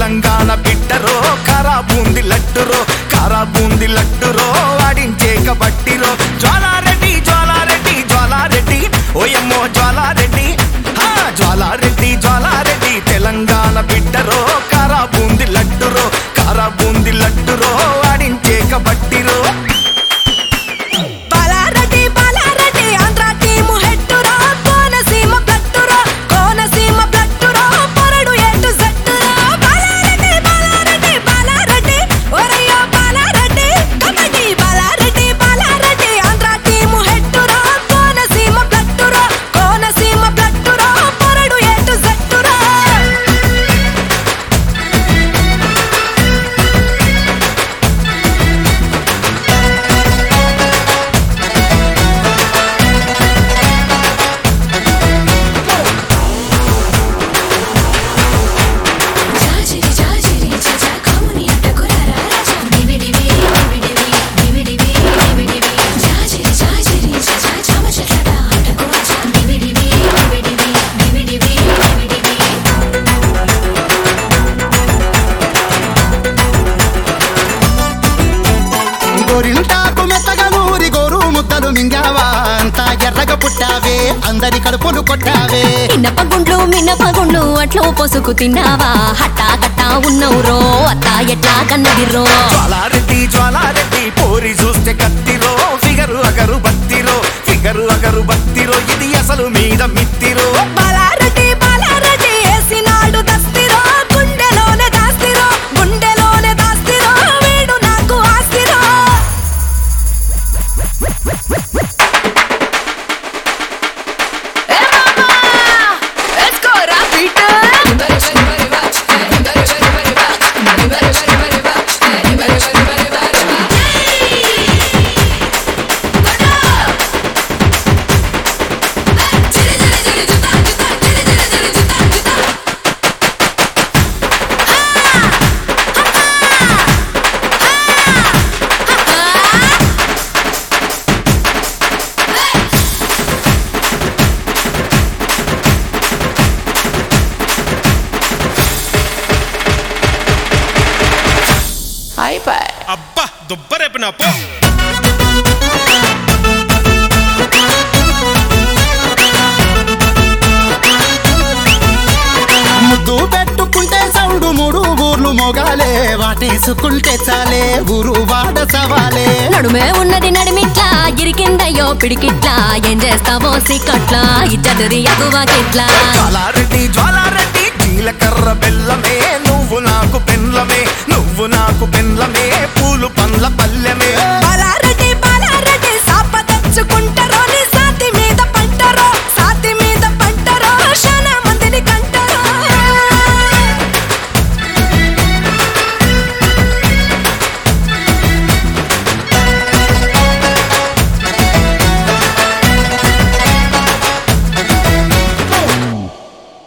తెలంగాణ బిడ్డరో కారా బూంది లడ్డురో కారా బూంది లడ్డురో ఆడించేక బట్టిరో జ్వాలారెడ్డి జ్వాలారెడ్డి జ్వాలారెడ్డి ఓయమ్మో జ్వాలారెడ్డి హా, జ్వాలారెడ్డి జ్వాలారెడ్డి తెలంగాణ బిడ్డరో కారా బూంది లడ్డురో కారా బూంది లడ్డురో ఆడించేక బట్టిరో బాలారెడ్డి బాలారెడ్డి ఆంధ్ర టీము హెట్టురా కోనసీమ బ్లట్టురా కోనసీమ బ్లట్టురా పొరడు ఎటు జట్టురా బాలారెడ్డి బాలారెడ్డి బాలారెడ్డి ఒరయ్యో బాలారెడ్డి కబడ్డీ బాలారెడ్డి బాలారెడ్డి ఆంధ్ర టీము హెట్టురా కోనసీమ బ్లట్టురా కోనసీమ బ్లట్టురా పొరడు ఎటు జట్టురా జాజిరి జాజిరి జజ కౌని అటకురారా రాజా డివి డివి డివి డివి డివి డివి డివి డివి జాజిరి జాజిరి జజ జామ చెట్లట అటకు రాజా డివి డివి డివి డివి డివి డివి డివి డివి గోరింటాకు మెత్తగా నూరి గోరు ముద్దలు మింగావా అంతా ఎర్రగా పుట్టావే అందరి కడుపులు కొట్టావే మినపగుండ్లు మినపగుండ్లు అట్లో పొసుకు తిన్నావా హట్టా కట్టా ఉన్నవురో అత్త ఎట్లా కన్నదిరో జ్వాలారెడ్డి జ్వాలారెడ్డి పోరి చూస్తే కత్తిరో ఫిగరు అగరు బత్తిరో ఫిగరు అగరు బత్తిరో ఇది అసలు మీద మిత్తిరో బాలారెడ్డి బాలారెడ్డి ఏసినాడు దస్తిరో గుండెలోనే దాస్తిరో గుండెలోనే దాస్తిరో వీడు నాకు ఆస్తిరో అబ్బా దుబ్బరేపిన పో ముద్దు పెట్టుకుంటే సౌడు మూడు ఊర్లు మొగాలే వాటేసుకుంటే చాలే ఊరు వాడ సవాలే నడుమే ఉన్నది నడిమిట్లా ఇరికిందయ్యో పిడికిట్లా ఏం చేస్తావో సిక్కట్లా ఇచ్చదురి ఎగువకిట్లా జ్వాలారెడ్డి జ్వాలారెడ్డి జీలకర్ర బెల్లమే నువ్వు నాకు పెన్లమే నువ్వు నాకు పెన్లమే పూలు పండ్ల పల్లెమే బాలారెడ్డి బాలారెడ్డి సాప తెచ్చుకుంటే